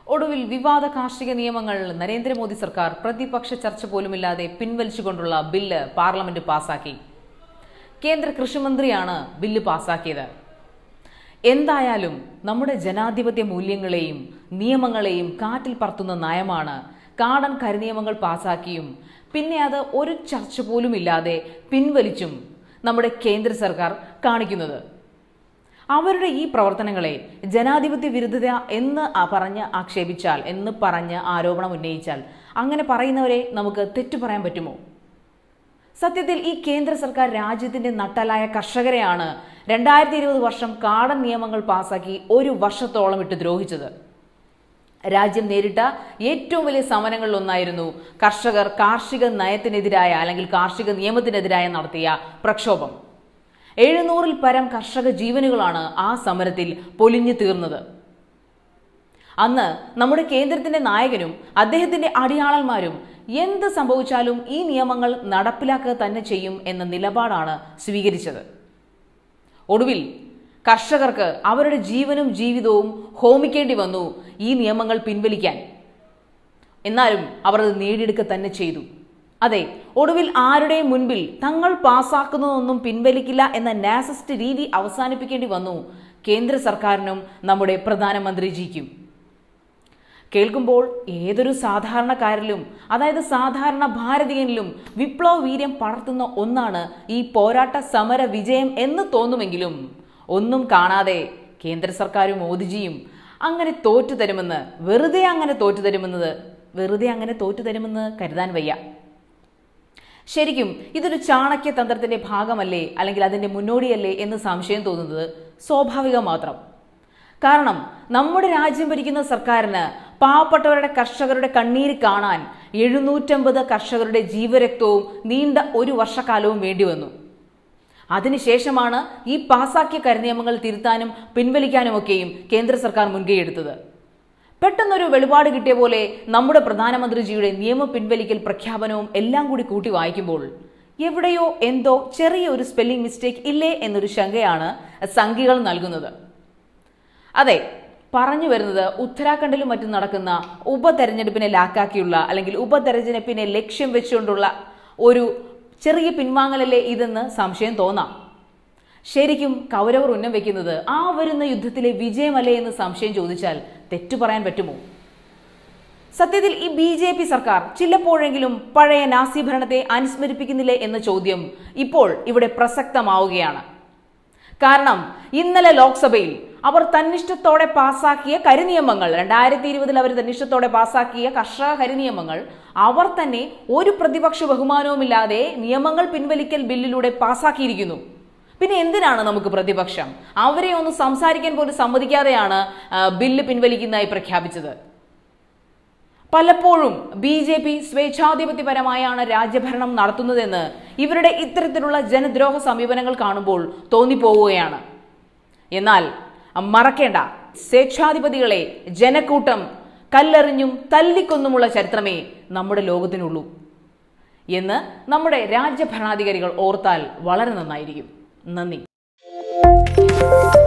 ഒടുവിൽ വിവാദ കാർഷിക നിയമങ്ങൾ നരേന്ദ്രമോദി സർക്കാർ പ്രതിപക്ഷ ചർച്ച പോലുമില്ലാതെ പിൻവലിച്ചുകൊണ്ടുള്ള ബില്ല് പാർലമെന്റ് പാസാക്കി കേന്ദ്ര കൃഷിമന്ത്രിയാണ് ബില്ല് പാസാക്കിയത് എന്തായാലും നമ്മുടെ ജനാധിപത്യ മൂല്യങ്ങളെയും നിയമങ്ങളെയും കാറ്റിൽ പറത്തുന്ന നയമാണ് കാടൻ കരിനിയമങ്ങൾ പാസാക്കിയും പിന്നെ അത് ഒരു ചർച്ച പോലുമില്ലാതെ പിൻവലിച്ചും നമ്മുടെ കേന്ദ്ര സർക്കാർ കാണിക്കുന്നത് അവരുടെ ഈ പ്രവർത്തനങ്ങളെ ജനാധിപത്യ വിരുദ്ധത എന്ന് ആ പറഞ്ഞ് ആക്ഷേപിച്ചാൽ എന്ന് പറഞ്ഞ് ആരോപണം ഉന്നയിച്ചാൽ അങ്ങനെ പറയുന്നവരെ നമുക്ക് തെറ്റു പറയാൻ പറ്റുമോ സത്യത്തിൽ ഈ കേന്ദ്ര സർക്കാർ രാജ്യത്തിന്റെ നട്ടലായ കർഷകരെയാണ് രണ്ടായിരത്തി ഇരുപത് വർഷം കാടൻ നിയമങ്ങൾ പാസാക്കി ഒരു വർഷത്തോളം ഇട്ട് ദ്രോഹിച്ചത് രാജ്യം നേരിട്ട ഏറ്റവും വലിയ സമരങ്ങളിൽ ഒന്നായിരുന്നു കർഷകർ കാർഷിക നയത്തിനെതിരായ അല്ലെങ്കിൽ കാർഷിക നിയമത്തിനെതിരായ നടത്തിയ പ്രക്ഷോഭം എഴുന്നൂറിൽ പരം കർഷക ജീവനുകളാണ് ആ സമരത്തിൽ പൊലിഞ്ഞു തീർന്നത് അന്ന് നമ്മുടെ കേന്ദ്രത്തിന്റെ നായകനും അദ്ദേഹത്തിന്റെ അടിയാളന്മാരും എന്ത് സംഭവിച്ചാലും ഈ നിയമങ്ങൾ നടപ്പിലാക്കുക തന്നെ ചെയ്യും എന്ന നിലപാടാണ് സ്വീകരിച്ചത് ഒടുവിൽ കർഷകർക്ക് അവരുടെ ജീവനും ജീവിതവും ഹോമിക്കേണ്ടി വന്നു ഈ നിയമങ്ങൾ പിൻവലിക്കാൻ എന്നാലും അവർ അത് നേടിയെടുക്കുക തന്നെ ചെയ്തു അതെ ഒടുവിൽ ആരുടെയും മുൻപിൽ തങ്ങൾ പാസാക്കുന്നതൊന്നും പിൻവലിക്കില്ല എന്ന നാസിസ്റ്റ് രീതി അവസാനിപ്പിക്കേണ്ടി വന്നു കേന്ദ്ര സർക്കാരിനും നമ്മുടെ പ്രധാനമന്ത്രിജിക്കും കേൾക്കുമ്പോൾ ഏതൊരു സാധാരണക്കാരിലും അതായത് സാധാരണ ഭാരതീയനിലും വിപ്ലവ വീര്യം പടർത്തുന്ന ഒന്നാണ് ഈ പോരാട്ട സമര വിജയം എന്ന് തോന്നുമെങ്കിലും ഒന്നും കാണാതെ കേന്ദ്ര സർക്കാരും മോദിജിയും അങ്ങനെ തോറ്റു തരുമെന്ന് വെറുതെ അങ്ങനെ തോറ്റു തരുമെന്നത് വെറുതെ അങ്ങനെ തോറ്റു തരുമെന്ന് കരുതാൻ വയ്യ ശരിക്കും ഇതൊരു ചാണക്യ തന്ത്രത്തിന്റെ ഭാഗമല്ലേ അല്ലെങ്കിൽ അതിന്റെ മുന്നോടിയല്ലേ എന്ന് സംശയം തോന്നുന്നത് സ്വാഭാവികം മാത്രം കാരണം നമ്മുടെ രാജ്യം ഭരിക്കുന്ന സർക്കാരിന് പാവപ്പെട്ടവരുടെ കർഷകരുടെ കണ്ണീര് കാണാൻ എഴുന്നൂറ്റമ്പത് കർഷകരുടെ ജീവരക്തവും നീണ്ട ഒരു വർഷക്കാലവും വേണ്ടിവന്നു അതിനുശേഷമാണ് ഈ പാസാക്കിയ കരിനിയമങ്ങൾ തിരുത്താനും പിൻവലിക്കാനുമൊക്കെയും കേന്ദ്ര സർക്കാർ മുൻകൈയെടുത്തത് പെട്ടെന്നൊരു വെളിപാട് കിട്ടിയ പോലെ നമ്മുടെ പ്രധാനമന്ത്രിജിയുടെ നിയമ പിൻവലിക്കൽ പ്രഖ്യാപനവും എല്ലാം കൂടി കൂട്ടി വായിക്കുമ്പോൾ എവിടെയോ എന്തോ ചെറിയ ഒരു സ്പെല്ലിംഗ് മിസ്റ്റേക്ക് ഇല്ലേ എന്നൊരു ശങ്കയാണ് സംഖ്യകൾ നൽകുന്നത് അതെ പറഞ്ഞു വരുന്നത് ഉത്തരാഖണ്ഡിലും മറ്റും നടക്കുന്ന ഉപതെരഞ്ഞെടുപ്പിനെ ലാക്കാക്കിയുള്ള അല്ലെങ്കിൽ ഉപതെരഞ്ഞെടുപ്പിനെ ലക്ഷ്യം വെച്ചുകൊണ്ടുള്ള ഒരു ചെറിയ പിൻവാങ്ങലല്ലേ ഇതെന്ന് സംശയം തോന്നാം ശരിക്കും കൗരവർ ഉന്നം വെക്കുന്നത് ആ വരുന്ന യുദ്ധത്തിലെ വിജയമല്ലേ എന്ന് സംശയം ചോദിച്ചാൽ തെറ്റു പറയാൻ പറ്റുമോ സത്യത്തിൽ ഈ ബി ജെ പി സർക്കാർ ചിലപ്പോഴെങ്കിലും പഴയ നാസി ഭരണത്തെ അനുസ്മരിപ്പിക്കുന്നില്ലേ എന്ന ചോദ്യം ഇപ്പോൾ ഇവിടെ പ്രസക്തമാവുകയാണ് കാരണം ഇന്നലെ ലോക്സഭയിൽ അവർ തന്നിഷ്ടത്തോടെ പാസാക്കിയ കരിനിയമങ്ങൾ രണ്ടായിരത്തി ഇരുപതിൽ അവർ തന്നിഷ്ടത്തോടെ പാസാക്കിയ കർഷക കരിനിയമങ്ങൾ അവർ തന്നെ ഒരു പ്രതിപക്ഷ ബഹുമാനവുമില്ലാതെ നിയമങ്ങൾ പിൻവലിക്കൽ ബില്ലിലൂടെ പാസാക്കിയിരിക്കുന്നു പിന്നെ എന്തിനാണ് നമുക്ക് പ്രതിപക്ഷം അവരെ ഒന്ന് സംസാരിക്കാൻ പോലും സമ്മതിക്കാതെയാണ് ആ, ബില്ല് പിൻവലിക്കുന്നതായി പ്രഖ്യാപിച്ചത് പലപ്പോഴും ബി ജെ പി സ്വേച്ഛാധിപത്യപരമായാണ് രാജ്യഭരണം നടത്തുന്നതെന്ന് ഇവരുടെ ഇത്തരത്തിലുള്ള ജനദ്രോഹ സമീപനങ്ങൾ കാണുമ്പോൾ തോന്നിപ്പോവുകയാണ് എന്നാൽ മറക്കേണ്ട സ്വേച്ഛാധിപതികളെ ജനക്കൂട്ടം കല്ലെറിഞ്ഞും തല്ലിക്കൊന്നുമുള്ള ചരിത്രമേ നമ്മുടെ ലോകത്തിനുള്ളൂ എന്ന് നമ്മുടെ രാജ്യഭരണാധികാരികൾ ഓർത്താൽ വളരെ നന്നായിരിക്കും നന്ദി